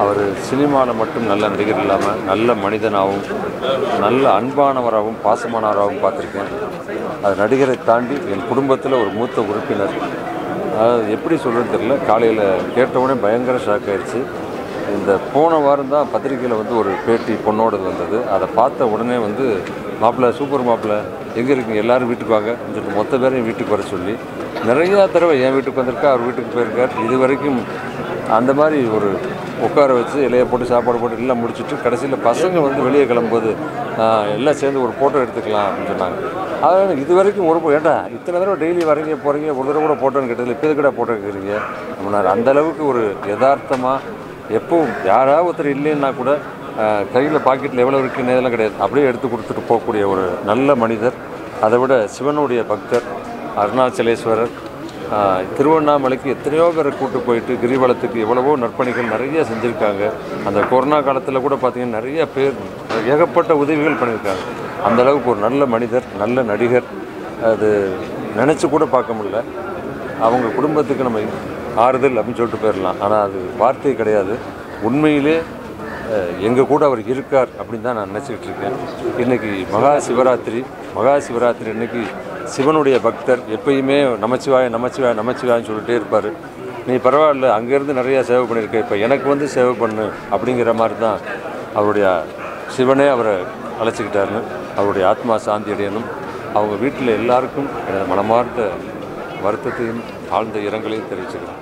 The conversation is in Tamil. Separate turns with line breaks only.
அவர் சினிமாவில் மட்டும் நல்ல நடிகர் இல்லாமல் நல்ல மனிதனாகவும் நல்ல அன்பானவராகவும் பாசமானவராகவும் பார்த்துருக்கேன் அது நடிகரை தாண்டி என் குடும்பத்தில் ஒரு மூத்த உறுப்பினர் அதாவது எப்படி சொல்கிறது தெரியல காலையில் கேட்டவுடனே பயங்கர ஷாக் ஆயிடுச்சு இந்த போன வாரம் தான் பத்திரிக்கையில் வந்து ஒரு பேட்டி பொண்ணோடது வந்தது அதை பார்த்த உடனே வந்து மாப்பிள்ளை சூப்பர் மாப்பிள்ளை எங்கே இருக்கீங்க எல்லாரும் வீட்டுக்கு வாங்க அப்படின்னு சொல்லிட்டு மொத்த பேரையும் வீட்டுக்கு வர சொல்லி நிறையா தடவை என் வீட்டுக்கு வந்திருக்கா அவர் வீட்டுக்கு போயிருக்கார் இது வரைக்கும் அந்த மாதிரி ஒரு உட்கார வச்சு இலையை போட்டு சாப்பாடு போட்டு எல்லாம் முடிச்சுட்டு கடைசியில் பசங்க வந்து வெளியே கிளம்பும்போது ஆஹ், எல்லாம் சேர்ந்து ஒரு ஃபோட்டோ எடுத்துக்கலாம் அப்படின்னு சொன்னாங்க அதனால் இது வரைக்கும் ஒரு போ- ஏன்டா இத்தனை தடவை டெய்லி வரீங்க போகிறீங்க ஒரு தடவை கூட ஃபோட்டோன்னு கேட்டதில்ல இப்போ கூட ஃபோட்டோ எடுக்கிறீங்க அப்படின்னாரு அந்த அளவுக்கு ஒரு யதார்த்தமாக எப்பவும் யாராவது ஒருத்தர் இல்லைன்னா கூட கையில் பாக்கெட்டில் எவ்வளோ இருக்குன்னு இதெல்லாம் கிடையாது அப்படியே எடுத்து கொடுத்துட்டு போகக்கூடிய ஒரு நல்ல மனிதர் அதை விட சிவனுடைய பக்தர் அருணாச்சலேஸ்வரர் ஆஹ், திருவண்ணாமலைக்கு எத்தனையோ பேரை கூட்டு போயிட்டு கிரிவலத்துக்கு எவ்வளவோ நற்பணிகள் நிறைய செஞ்சுருக்காங்க அந்த கொரோனா காலத்தில் கூட பார்த்தீங்கன்னா நிறைய பேர் ஏகப்பட்ட உதவிகள் பண்ணியிருக்காங்க அந்த அளவுக்கு ஒரு நல்ல மனிதர் நல்ல நடிகர் அது நினச்சி கூட பார்க்க முடியல அவங்க குடும்பத்துக்கு நம்ம ஆறுதல் அப்படின்னு சொல்லிட்டு போயிடலாம் ஆனால் அது வார்த்தை கிடையாது உண்மையிலே எங்கள் கூட அவர் இருக்கார் அப்படின்னு தான் நான் நினச்சிக்கிட்டு இருக்கேன் இன்றைக்கி மகா சிவராத்திரி மகா சிவராத்திரி அன்னைக்கு சிவனுடைய பக்தர் எப்பயுமே நமச்சிவாய நமச்சிவாய நமச்சிவாயன்னு சொல்லிட்டே இருப்பார் நீ பரவாயில்ல அங்கேருந்து நிறையா சேவை பண்ணியிருக்க இப்போ எனக்கு வந்து சேவை பண்ணு அப்படிங்கிற மாதிரி தான் அவருடைய சிவனே அவரை அழைச்சிக்கிட்டாருன்னு அவருடைய ஆத்மா சாந்தி அடையணும் அவங்க வீட்டில் எல்லாருக்கும் எனது மனமார்ந்த வருத்தத்தையும் ஆழ்ந்த இரங்கலையும் தெரிவிச்சுக்கிறேன்